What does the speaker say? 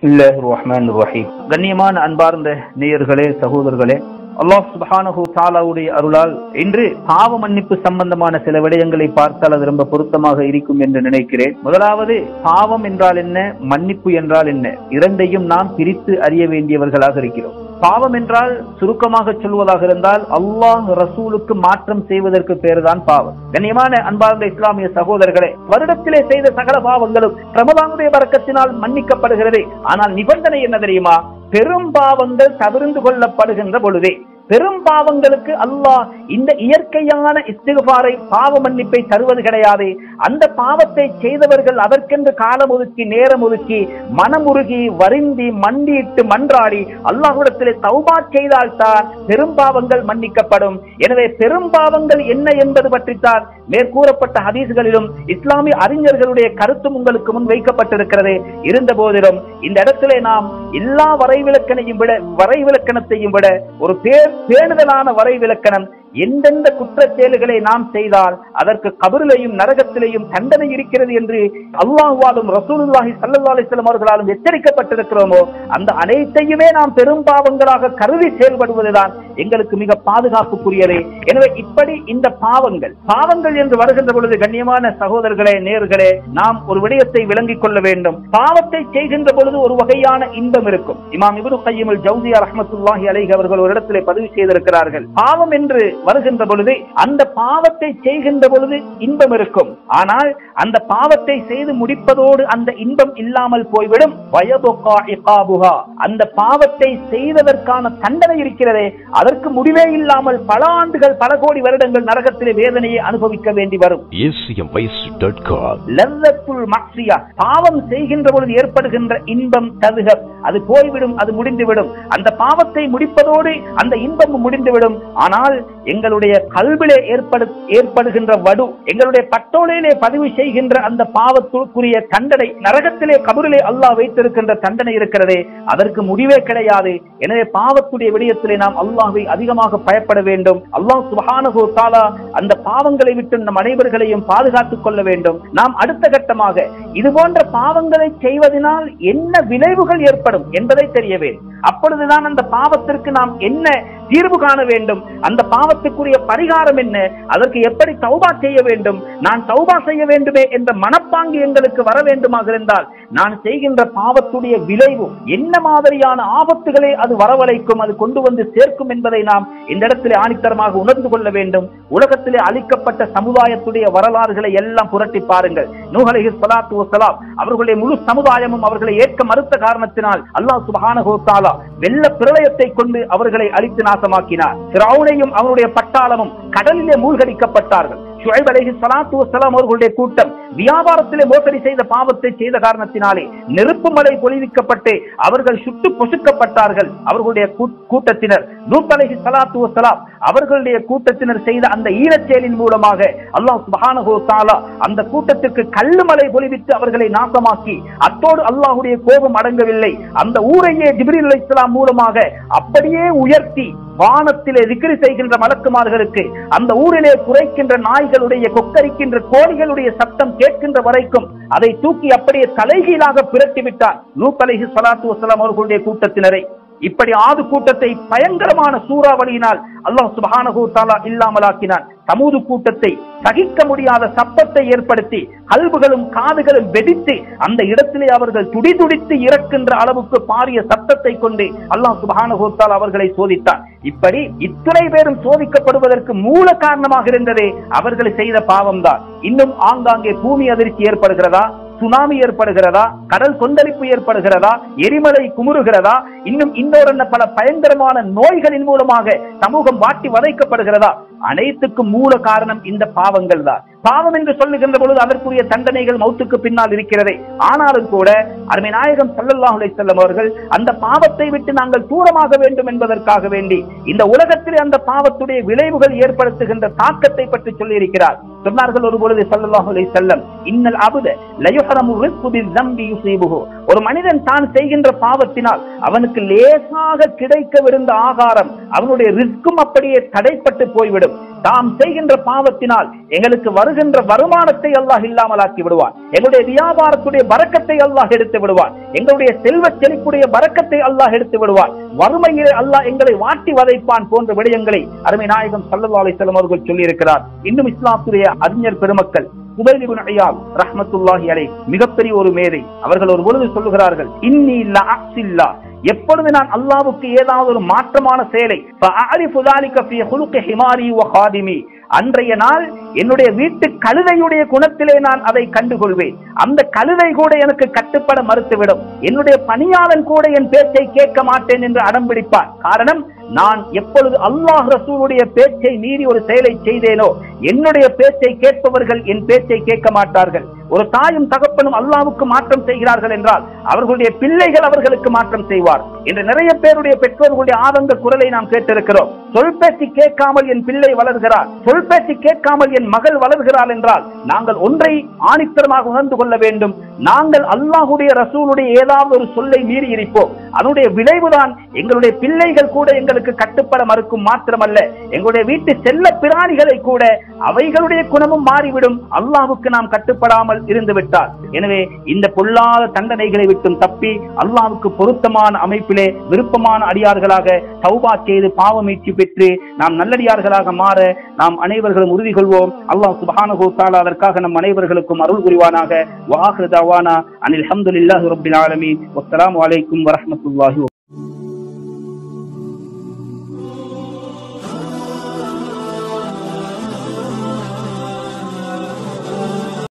பிஸ்மில்லாஹ் ரஹ்மான் ரஹீம் கண்ணியமான அன்பார்ந்த நேயர்களே சகோதரர்களே அல்லாஹ் சுப்ஹானஹு தாலாவுடைய அருளால் இன்று பாவ மன்னிப்பு சம்பந்தமான சில விடயங்களை பார்த்தால் அது ரொம்ப பொருத்தமாக இருக்கும் என்று நினைக்கிறேன் முதலாவது பாவம் என்றால் என்ன மன்னிப்பு என்றால் என்ன இரண்டையும் நாம் பிரித்து அறிய வேண்டியவர்களாக இருக்கிறோம் பாவம் என்றால் சுருக்கமாக சொல்வதாக இருந்தால் அல்லாஹ் ரசூலுக்கு மாற்றம் செய்வதற்கு பேருதான் பாவம் கண்ணியமான அன்பார்ந்த இஸ்லாமிய சகோதரர்களே வருடத்திலே செய்த சகல பாவங்களும் ரமதானுடைய வர்க்கத்தினால் மன்னிக்கப்படுகிறது ஆனால் நிபந்தனை என்ன தெரியுமா பெரும் பாவங்கள் தவிர்ந்து கொள்ளப்படுகின்ற பொழுதே பெரும் பாவங்களுக்கு அல்லாஹ் இந்த இயற்கையான இஸ்திகுபாரை பாவ மன்னிப்பை தருவது கிடையாது அந்த பாவத்தை செய்தவர்கள் அதற்கென்று காலம் ஒதுக்கி நேரம் ஒதுக்கி மனமுருகி வருந்தி மண்டியிட்டு மன்றாடி அல்லாஹ்விடத்திலே தௌபா செய்தால்தான் பெரும் பாவங்கள் மன்னிக்கப்படும் எனவே பெரும் பாவங்கள் என்ன என்பது பற்றித்தான் மேற்கூறப்பட்ட ஹதீஸ்களிலும் இஸ்லாமிய அறிஞர்களுடைய கருத்தும் உங்களுக்கு முன் வைக்கப்பட்டிருக்கிறது இருந்த போதிலும் இந்த இடத்திலே நாம் எல்லா வரைவிலக்கணையும் விட வரைவிலக்கணத்தையும் விட ஒரு பேர் பேணுதலான வரைவிலக்கணம் எந்தெந்த குற்றச் செயல்களை நாம் செய்தால் அதற்கு கபரிலையும் நரகத்திலேயும் தண்டனை இருக்கிறது என்று அல்லாஹ்வாலும் ரசூலுல்லாஹி ஸல்லல்லாஹு அலைஹி வஸல்லம் அவர்களாலும் எச்சரிக்கப்பட்டிருக்கிறோமோ அந்த அனைத்தையுமே நாம் பெரும் பாவங்களாக கருதி செயல்படுவதுதான் எங்களுக்கு மிக பாதுகாப்புக்குரியதே எனவே இப்படி இந்த பாவங்கள் பாவங்கள் என்று வருகின்ற பொழுது கண்ணியமான சகோதரர்களே நேர்களே நாம் ஒரு விடயத்தை விளங்கிக் கொள்ள வேண்டும் பாவத்தை செய்கின்ற பொழுது ஒரு வகையான இன்பம் இருக்கும் இமாம் இப்னு கையம் ஜவுதியா ரஹ்மத்துல்லாஹி அலைஹி அவர்கள் ஒரு இடத்திலே பதிவு செய்திருக்கிறார்கள் பாவம் என்று வருகின்ற பொழுது அந்த பாவத்தை செய்கின்ற பொழுது இன்பம் இருக்கும் ஆனால் அந்த பாவத்தை செய்து முடிப்பதோடு அந்த இன்பம் இல்லாமல் போய்விடும் வயதுகா இகாபுகா அந்த பாவத்தை செய்ததற்கான தண்டனை இருக்கிறதே அதற்கு முடிவே இல்லாமல் பல ஆண்டுகள் பல கோடி வருடங்கள் நரகத்திலே வேதனையை அனுபவிக்க வேண்டி வரும் acmvice.com லல்லத்துல் மக்சியா பாவம் செய்கின்ற பொழுது ஏற்படுகின்ற இன்பம் ததுக அது போய்விடும் அது முடிந்துவிடும் அந்த பாவத்தை முடிப்பதோடு அந்த இன்பம் முடிந்துவிடும் ஆனால் எங்களுடைய கல்விலே ஏற்படு ஏற்படுகின்ற வடு எங்களுடைய பட்டோலையிலே பதிவு செய்கின்ற அந்த பாவத்துக்குரிய தண்டனை நரகத்திலே கபரிலே அல்லாஹ் வைத்திருக்கின்ற தண்டனை இருக்கிறதே அதற்கு முடிவே கிடையாது எனவே பாவத்துடைய விடயத்திலே நாம் அல்லாஹ்வை அதிகமாக பயப்பட வேண்டும் அல்லாஹ் சுபஹானஹு தஆலா அந்த பாவங்களை விட்டு நம் அனைவர்களையும் பாதுகாத்துக் கொள்ள வேண்டும் நாம் அடுத்த கட்டமாக இது போன்ற பாவங்களை செய்வதனால் என்ன விளைவுகள் ஏற்படும் என்பதை தெரிய வேண்டும் அப்பொழுதுதான் அந்த பாவத்திற்கு நாம் என்ன தீர்வு காண வேண்டும் அந்த பாவத்துக்குரிய பரிகாரம் என்ன அதற்கு எப்படி தௌபா செய்ய வேண்டும் நான் தௌபா செய்ய வேண்டுமே என்ற மனப்பாங்கு எங்களுக்கு வர வேண்டுமாக இருந்தால் நான் செய்கின்ற பாவத்துடைய விளைவு என்ன மாதிரியான ஆபத்துகளை அது வரவழைக்கும் அது கொண்டு வந்து சேர்க்கும் என்பதை நாம் இந்த இடத்திலே ஆணித்தரமாக உணர்ந்து கொள்ள வேண்டும் உலகத்திலே அளிக்கப்பட்ட சமுதாயத்துடைய வரலாறுகளை எல்லாம் புரட்டி பாருங்கள் நூஹலஹி ஸலாத்து வஸலாம் அவர்களுடைய முழு சமுதாயமும் அவர்களை ஏற்க மறுத்த காரணத்தினால் அல்லாஹ் சுப்ஹானஹு தஆலா வெள்ள பிரளயத்தை கொண்டு அவர்களை அழித்து நாசமாக்கினார் ஃபிரௌனையும் அவருடைய பட்டாளமும் கடலிலே மூழ்கடிக்கப்பட்டார்கள் ஷுஐப் அலைஹி ஸலாத்து வஸலாம் அவர்களுடைய கூட்டம் வியாபாரத்திலே மோசடி செய்த பாவத்தை செய்த காரணத்தினாலே நெருப்பு மலை பொழிவிக்கப்பட்டு அவர்கள் சுட்டு பொசுக்கப்பட்டார்கள் அவர்களுடைய கூ- கூட்டத்தினர் லூத் அலைஹி ஸலாத்து வஸலாம் அவர்களுடைய கூட்டத்தினர் செய்த அந்த ஈரச்செயலின் மூலமாக அல்லாஹ் சுப்ஹானஹு தஆலா அந்த கூட்டத்திற்கு கல்லு மலை பொழிவித்து அவர்களை நாசமாக்கி அத்தோடு அல்லாஹ்வுடைய கோபம் அடங்கவில்லை அந்த ஊரையே ஜிப்ரீல் அலைஹிஸ்ஸலாம் மூலமாக அப்படியே உயர்த்தி வானத்திலே விக்கிரி செய்கின்ற மலக்குமார்களுக்கு அந்த ஊரிலே குறைக்கின்ற நாய்களுடைய கொக்கரிக்கின்ற கோழிகளுடைய சத்தம் கேட்கின்ற வரைக்கும் அதை தூக்கி அப்படியே தலைகீழாக பிரட்டிவிட்டார் லூத் அலைஹி ஸலாத்து வஸலாம் அவர்களுடைய கூட்டத்தினரை இப்படி ஆது கூட்டத்தை பயங்கரமான சூறாவளியினால் அல்லாஹ் சுப்ஹானஹு தஆலா இல்லாமலாக்கினான் சமூது கூட்டத்தை சகிக்க முடியாத சத்தத்தை ஏற்படுத்தி கல்புகளும் காதுகளும் வெடித்து அந்த இடத்திலே அவர்கள் துடிதுடித்து இறக்கின்ற அளவுக்கு பாரிய சத்தத்தை கொண்டு அல்லாஹ் சுப்ஹானஹு தஆலா அவர்களை சோதித்தான் இப்படி இத்தனை பேரும் சோதிக்கப்படுவதற்கு மூல காரணமாக இருந்ததே அவர்கள் செய்த பாவம்தான் இன்னும் ஆங்காங்கே பூமி அதிர்ச்சி ஏற்படுகிறதா சுனாமி ஏற்படுகிறதா கடல் கொந்தளிப்பு ஏற்படுகிறதா எரிமலை குமுறுகிறதா இன்னும் இன்னொரு பல பயங்கரமான நோய்களின் மூலமாக சமூகம் வாட்டி வதைக்கப்படுகிறதா அனைத்துக்கும் மூல காரணம் இந்த பாவங்கள் தான் பாவம் என்று சொல்லுகின்ற பொழுது அதற்குரிய தண்டனைகள் மௌத்துக்கு பின்னால் இருக்கிறதே ஆனாலும் கூட அருமை நாயகம் ஸல்லல்லாஹு அலைஹி வஸல்லம் அவர்கள் அந்த பாவத்தை விட்டு நாங்கள் தூரமாக வேண்டும் என்பதற்காக வேண்டி இந்த உலகத்திலே அந்த பாவத்துடைய விளைவுகள் ஏற்படுத்துகின்ற தாக்கத்தை பற்றி சொல்லி இருக்கிறார் சொன்னார்கள் ஒரு பொழுது ஸல்லல்லாஹு அலைஹி வஸல்லம் இன்னல் அபுத லயுஹரமு ரிஸ்கு பிஸ்ஸம்பி யுஸீபுஹு ஒரு மனிதன் தான் செய்கின்ற பாவத்தினால் அவனுக்கு லேசாக கிடைக்கவிருந்த ஆகாரம் அவனுடைய ரிஸ்கும் அப்படியே தடைப்பட்டு போய்விடும் தாம் செய்கின்ற பாவத்தினால் எங்களுக்கு வருகின்ற வருமானத்தை அல்லாஹ் இல்லாமலாக்கி விடுவான் எங்களுடைய வியாபாரத்துடைய பறக்கத்தை அல்லாஹ் எடுத்து விடுவான் எங்களுடைய செல்வ செழிப்புடைய பறக்கத்தை அல்லாஹ் எடுத்து விடுவான் வறுமையிலே அல்லாஹ் எங்களை வாட்டி வதைப்பான் போன்ற விடயங்களை அருமை நாயகம் சல்லல்லாஹு அலைஹி வஸல்லம் அவர்கள் சொல்லி இருக்கிறார் இன்னும் இஸ்லாத்துடைய அறிஞர் பெருமக்கள் உபைலிபின் ஐயாப் ரஹ்மத்துல்லாஹி அலைஹ் மிகப்பெரிய ஒரு மேதை அவர்கள் ஒரு பொழுது சொல்லுகிறார்கள் இன்னி லஅக்ஸில்லா எப்பொழுது நான் அல்லாஹ்வுக்கு ஏதாவது ஒரு மாற்றமான செயலை ஃபஅரிஃபு ذلك في خلق حماري وخادمي அன்றைய நாள் என்னுடைய வீட்டு கழுதையுடைய குணத்திலே நான் அதை கண்டுகொள்வேன் அந்த கழுதை கூட எனக்கு கட்டுப்பட மறுத்துவிடும் என்னுடைய பணியாளன் கூட என் பேச்சை கேட்க மாட்டேன் என்று அடம் பிடிப்பான் காரணம் நான் எப்பொழுது அல்லாஹ் ரசூலுடைய பேச்சை மீறி ஒரு செயலை செய்தேனோ என்னுடைய பேச்சை கேட்பவர்கள் என் பேச்சை கேட்க மாட்டார்கள் ஒரு தாயும் தகப்பனும் அல்லாவுக்கு மாற்றம் செய்கிறார்கள் என்றால் அவர்களுடைய பிள்ளைகள் அவர்களுக்கு மாற்றம் செய்வார் என்று நிறைய பேருடைய பெற்றோர்களுடைய ஆதங்க குரலை நாம் கேட்டிருக்கிறோம் சொல் பேச்சு கேட்காமல் என் பிள்ளை வளர்கிறார் சொல் பேச்சு கேட்காமல் என் மகள் வளர்கிறாள் என்றால் நாங்கள் ஒன்றை ஆணித்தரமாக உணர்ந்து கொள்ள வேண்டும் நாங்கள் அல்லாஹுடைய ரசூலுடைய ஏதாவது ஒரு சொல்லை மீறி இருப்போம் அதனுடைய விளைவுதான் எங்களுடைய பிள்ளைகள் கூட எங்களுக்கு கட்டுப்பட மறுக்கும் மாத்திரமல்ல எங்களுடைய வீட்டு செல்ல பிராணிகளை கூட அவைகளுடைய குணமும் மாறிவிடும் அல்லாஹ்வுக்கு நாம் கட்டுப்படாமல் இருந்து விட்டார் எனவே இந்த பொல்லாத தண்டனைகளை விட்டும் தப்பி அல்லாஹ்வுக்கு பொருத்தமான அமைப்பிலே விருப்பமான அடியார்களாக தௌபா செய்து பாவ மீட்சி பெற்று நாம் நல்லடியார்களாக மாற நாம் அனைவர்களும் உறுதி கொள்வோம் அல்லாஹ் சுப்ஹானஹு தஆலா அதற்காக நம் அனைவர்களுக்கும் அருள் புரிவானாக வாஹிரு தவானா அனில் ஹம்துலில்லாஹி ரப்பில் ஆலமீன் வஸ்ஸலாமு அலைக்கும் வரஹ்மத்துல்லாஹி